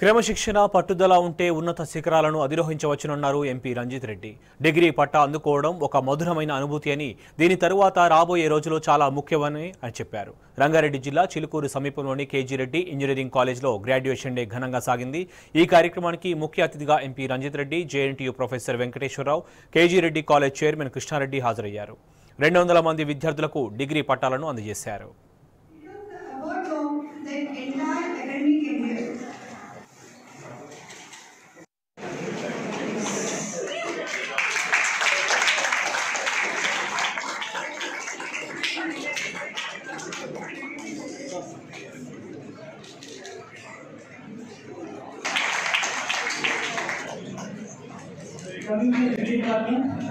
క్రమశిక్షణ పట్టుదల ఉంటే ఉన్నత శిఖరాలను అధిరోహించవచ్చునన్నారు ఎంపీ రంజిత్ రెడ్డి డిగ్రీ పట్టా అందుకోవడం ఒక మధురమైన అనుభూతి అని దీని తరువాత రాబోయే రోజులు చాలా ముఖ్యమని అని చెప్పారు రంగారెడ్డి జిల్లా చిలుకూరు సమీపంలోని కేజీ రెడ్డి ఇంజనీరింగ్ కాలేజ్లో గ్రాడ్యుయేషన్ డే ఘనంగా సాగింది ఈ కార్యక్రమానికి ముఖ్య అతిథిగా MP Ranjith Reddy JNTU professor Venkateswara Rao KG Reddy college chairman Krishna Reddy హాజరయ్యారు రెండు వందల మంది విద్యార్థులకు డిగ్రీ పట్టాలను అందజేశారు award from the entire academic career. Coming to the degree department.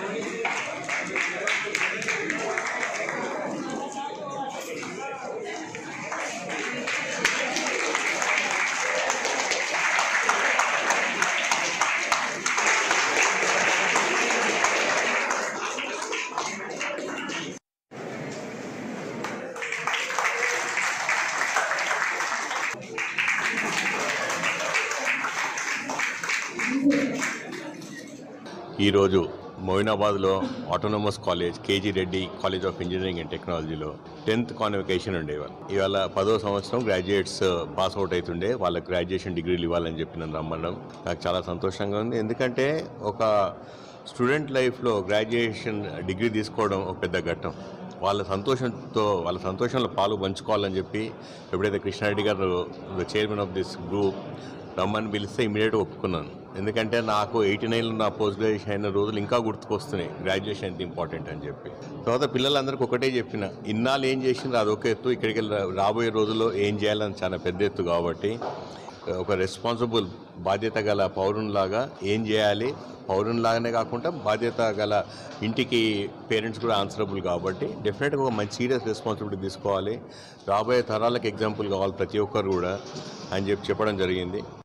ఈరోజు మోయినాబాద్లో autonomous college KG Reddy college of engineering and టెక్నాలజీలో టెన్త్ కాన్వకేషన్ ఉండే ఇవాళ ఇవాళ పదో సంవత్సరం గ్రాడ్యుయేట్స్ పాస్ అవుట్ అవుతుండే వాళ్ళకి గ్రాడ్యుయేషన్ డిగ్రీలు ఇవ్వాలని చెప్పి నన్ను రమ్మడం నాకు చాలా సంతోషంగా ఉంది ఎందుకంటే ఒక స్టూడెంట్ లైఫ్లో గ్రాడ్యుయేషన్ డిగ్రీ తీసుకోవడం ఒక పెద్ద ఘట్టం వాళ్ళ సంతోషంతో వాళ్ళ సంతోషంలో పాలు పంచుకోవాలని చెప్పి ఎప్పుడైతే కృష్ణారెడ్డి గారు చైర్మన్ ఆఫ్ దిస్ గ్రూప్ రమ్మని పిలిస్తే ఇమీడియట్గా ఒప్పుకున్నాను ఎందుకంటే నాకు ఎయిటీ నైన్లో నా పోస్ట్ గ్రాడ్యుయేషన్ అయిన రోజులు ఇంకా గుర్తుకొస్తున్నాయి గ్రాడ్యుయేషన్ ఎంత ఇంపార్టెంట్ అని చెప్పి తర్వాత పిల్లలందరికీ ఒకటే చెప్పిన ఇన్నాళ్ళు ఏం చేసిండ్రు అది ఒక ఎత్తు ఇక్కడికి వెళ్ళి రా- రాబోయే రోజుల్లో ఏం చేయాలని చాలా పెద్ద ఎత్తు కాబట్టి ఒక రెస్పాన్సిబుల్ బాధ్యత గల పౌరునిలాగా ఏం చేయాలి పౌరునిలాగానే కాకుండా బాధ్యత గల ఇంటికి పేరెంట్స్ కూడా ఆన్సరబుల్ కాబట్టి డెఫినెట్గా ఒక మంచి సీరియస్ రెస్పాన్సిబిలిటీ తీసుకోవాలి రాబోయే తరాలకు ఎగ్జాంపుల్ కావాలి ప్రతి ఒక్కరు కూడా అని చెప్పి చెప్పడం జరిగింది